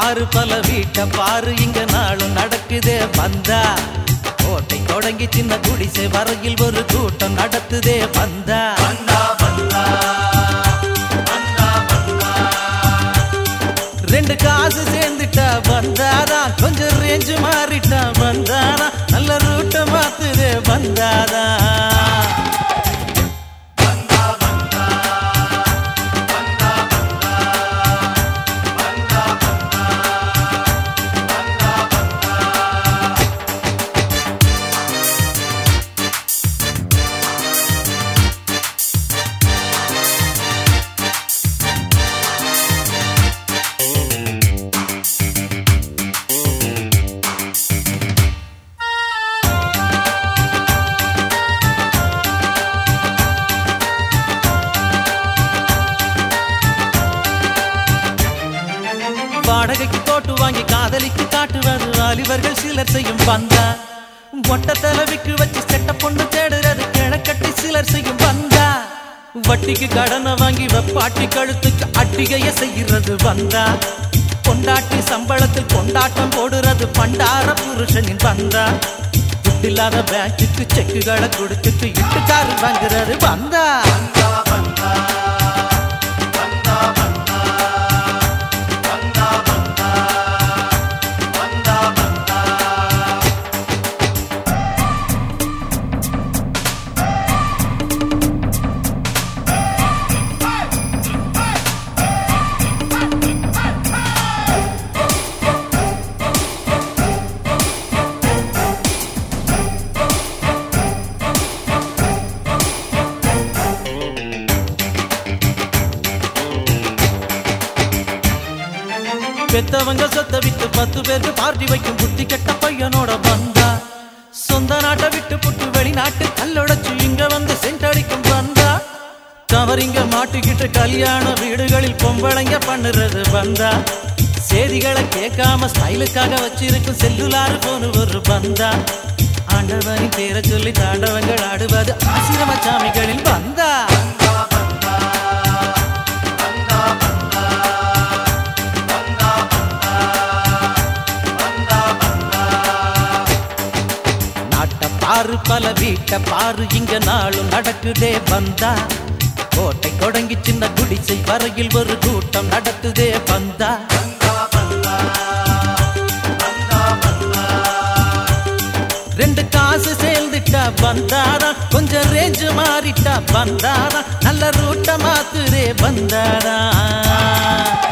பாரு பல வீட்ட பாரு இங்க நாளும் நடக்குதே வந்தா கோட்டை தொடங்கி சின்ன குடிசை வரையில் ஒரு கூட்டம் நடத்துதே வந்தா ரெண்டு காசு சேர்ந்துட்டா வந்தாரா கொஞ்சம் ரேஞ்சு மாறிட்டா வந்தாரா நல்ல ரூட்ட மாத்துதே வந்தாரா வாடகைக்கு தோட்டு வாங்கி காதலிக்கு காட்டுவது வாலிபர்கள் சிலர் செய்யும் பந்தா ஒட்ட தலைவிக்கு வச்சு செட்ட பொண்ணு தேடுறது கிழக்கட்டி சிலர் செய்யும் பந்தா வட்டிக்கு கடனை வாங்கி வெப்பாட்டி கழுத்துக்கு அட்டிகைய செய்கிறது வந்தா கொண்டாட்டி சம்பளத்தில் கொண்டாட்டம் போடுறது பண்டார புருஷனின் பந்தா துட்டில்லாத பேங்குக்கு செக்குகளை கொடுத்துட்டு இட்டுக்காரு வாங்குறது வந்தா பெத்தவங்க சொத்த விட்டு பத்து பேருக்கு பார்ட்டி வைக்கும் புத்தி கெட்ட பையனோட வந்தா சொந்த நாட்டை விட்டு புட்டு வெளிநாட்டு கல்லொடைச்சு இங்க வந்து சென்றடிக்கும் வந்தா கவரிங்க மாட்டிக்கிட்டு கல்யாண வீடுகளில் பொம்பளைங்க பண்ணுறது வந்தா செய்திகளை கேட்காம ஸ்டைலுக்காக வச்சிருக்கும் செல்லுலாறு போன ஒரு பந்தா ஆண்டவனின் பேரை சொல்லி தாண்டவங்கள் ஆடுவது ஆசிரம சாமிகளில் வந்தா நாட்ட பாரு பல வீட்ட பாரு இங்க நாளும் நடக்குதே வந்தா கோட்டை தொடங்கி சின்ன குடிசை வரையில் ஒரு கூட்டம் நடத்துதே வந்தா ரெண்டு காசு சேர்ந்துட்டா வந்தாரா கொஞ்சம் ரேஞ்சு மாறிட்டா வந்தாரா நல்ல ரூட்ட மாத்துதே வந்தாரா